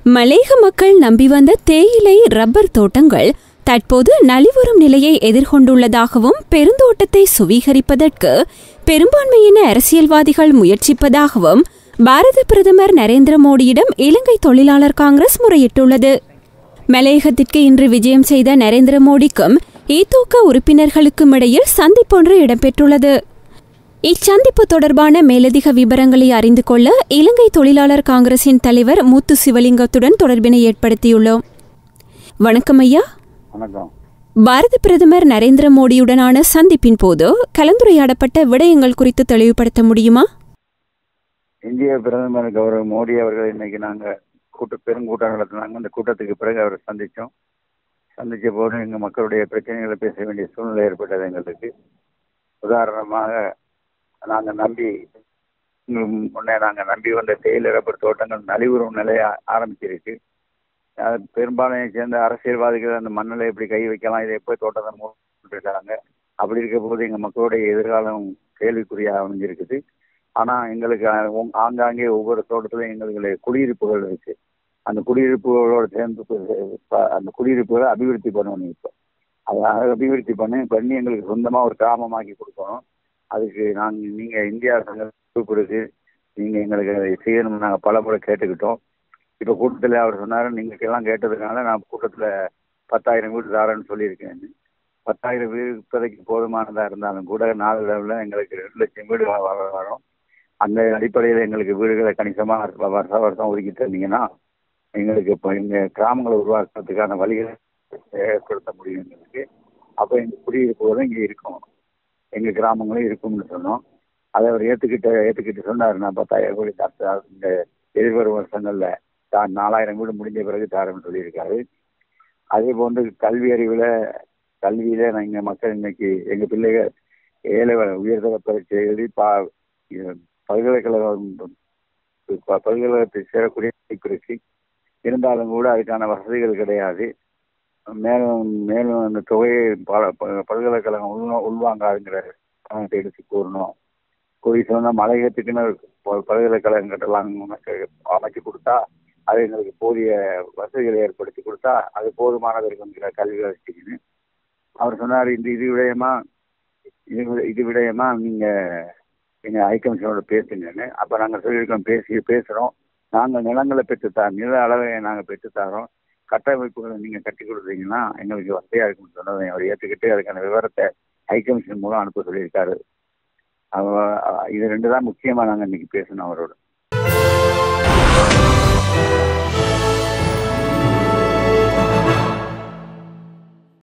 மலேக மக்கள் நம்பி வந்த தேயிலை ரப்பர் தோட்டங்கள் தற்போது நலிவுறும் நிலையை எதிர்கொண்டுள்ளதாகவும் பெருந்தோட்டத்தை சுவீகரிப்பதற்கு பெரும்பான்மையின அரசியல்வாதிகள் முயற்சிப்பதாகவும் பாரத பிரதமர் நரேந்திர மோடியிடம் இலங்கை தொழிலாளர் காங்கிரஸ் முறையிட்டுள்ளது மலையகத்திற்கு இன்று விஜயம் செய்த நரேந்திர மோடிக்கும் ஈதோக உறுப்பினர்களுக்கும் இடையில் சந்திப்பொன்று இடம்பெற்றுள்ளது இச்சந்திப்பு தொடர்பான மேலதிக விவரங்களை அறிந்து கொள்ள இலங்கை தொழிலாளர் காங்கிரசின் தலைவர் மூத்து சிவலிங்கத்துடன் தொடர்பினை ஏற்படுத்தியுள்ளோம் வணக்கம் ஐயா வணக்கம் பாரத பிரதமர் நரேந்திர மோடியுடனான சந்திப்பின் போது கலந்துரையாடப்பட்ட விடயங்கள் குறித்து தெளிவுபடுத்த முடியுமா இந்திய பிரதமர் கௌரவ மோடி அவர்கள் இன்னைக்கு நாங்கள் கூட்ட பெருங்கூட்டம் நடத்தினாங்க அந்த கூட்டத்துக்கு பிறகு அவரை சந்தித்தோம் சந்தித்த போது எங்கள் மக்களுடைய பிரச்சனைகளை பேச வேண்டிய சூழ்நிலை ஏற்பட்டது எங்களுக்கு உதாரணமாக நாங்கள் நம்பி உங்களுக்கு முன்னே நாங்கள் நம்பி வந்த தேயிலை ரப்பர் தோட்டங்கள் நலிவுறும் நிலைய ஆரம்பிச்சிருக்கு அது பெரும்பாலும் சேர்ந்த அரசியல்வாதிகள் அந்த மண்ணில் எப்படி கை வைக்கலாம் இதை எப்போ தோட்டத்தை மூடிருக்காங்க அப்படி இருக்க போது எங்கள் மக்களுடைய எதிர்காலம் கேள்விக்குறியாக அமைஞ்சிருக்குது ஆனால் எங்களுக்கு அஹ், உங்- ஆங்காங்கே ஒவ்வொரு தோட்டத்திலும் எங்களுக்கு குடியிருப்புகள் இருக்கு அந்த குடியிருப்புகளோடு சேர்ந்து ப- ப- அந்த குடியிருப்புகளை அபிவிருத்தி பண்ணணும் இப்போ அதை அபிவிருத்தி பண்ணி பண்ணி எங்களுக்கு சொந்தமாக ஒரு கிராமமாக்கி கொடுக்கணும் அதுக்கு நாங்கள் நீங்கள் இந்தியா சங்கம் கூப்பிடுது நீங்கள் எங்களுக்கு அதை செய்யணும்னு நாங்கள் பல முறை கேட்டுக்கிட்டோம் இப்போ கூட்டத்தில் அவர் சொன்னார் நீங்கள் எல்லாம் கேட்டதுனால நான் கூட்டத்தில் பத்தாயிரம் வீடு தாரேன்னு சொல்லியிருக்கேன் பத்தாயிரம் வீடு இப்போதைக்கு போதுமானதாக இருந்தாலும் கூட நாலு லெவலில் எங்களுக்கு ரெண்டு லட்சம் வீடு வ- வ- வரும் அந்த அடிப்படையில் எங்களுக்கு வீடுகளை கணிசமாக வருஷம் வருஷம் ஒதுக்கி தந்தீங்கன்னா எங்களுக்கு இப்போ எங்கள் கிராமங்களை உருவாக்குறதுக்கான வழிகளை ஏற்படுத்த முடியும் எங்களுக்கு அப்போ எங்கள் குடியிருப்புகளும் இங்கே இருக்கும் எங்கள் கிராமங்களும் இருக்கும்னு சொன்னோம் அதை அவர் ஏற்றுக்கிட்ட ஏற்றுக்கிட்டு சொன்னார் நான் பத்தாயிரம் கோடி தர இந்த எதிர்வரும் வருஷங்களில் தான் நாலாயிரம் வீடு முடிஞ்ச பிறகு தாரேன்னு சொல்லியிருக்காரு அதே போன்று கல்வி அறிவில் கல்வியில் நாங்கள் மக்கள் இன்னைக்கு எங்கள் பிள்ளைகள் ஏழை வ- உயர்தர பரீட்சை எழுதி பா இது பல்கலைக்கழகம் ப- பல்கலைக்கழகத்தில் சேரக்கூடிய வாய்ப்பு இருக்கு இருந்தாலும் கூட அதுக்கான வசதிகள் கிடையாது மேலும் மேலும் அந்த தொகையை பல ப- பல்கலைக்கழகம் உள் உள்வாங்காதுங்கிற காரணத்தை எடுத்து கூறணும் கூறி சொன்னால் மலையகத்துக்குன்னு ஒரு ப- பல்கலைக்கழகம் கட்டலாம் உனக்கு அமைச்சு கொடுத்தா அது எங்களுக்கு போதிய வசதிகளை ஏற்படுத்தி கொடுத்தா அது போதுமானது இருக்குங்கிற கல்வி வளர்ச்சிக்குன்னு அவர் சொன்னார் இந்த இது விடயமா இது வி- இது விடயமா நீங்கள் எங்கள் ஹைகமிஷனோட பேசுங்கன்னு அப்போ நாங்கள் சொல்லியிருக்கோம் பேசி பேசுகிறோம் நாங்கள் நிலங்களை பெற்றுத்தாரோம் நில அளவை நாங்கள் பெற்றுத்தாரோம் கட்டமைப்புகளை நீங்கள் கட்டி கொடுத்தீங்கன்னா எங்களுக்கு வசதியாக இருக்கும்னு சொன்னதை அவர் ஏற்றுக்கிட்டு அதுக்கான விவரத்தை ஹைகமிஷன் மூலம் அனுப்ப சொல்லியிருக்காரு அவ- இது ரெண்டு தான் முக்கியமாக நாங்கள் இன்னைக்கு பேசணும் அவரோட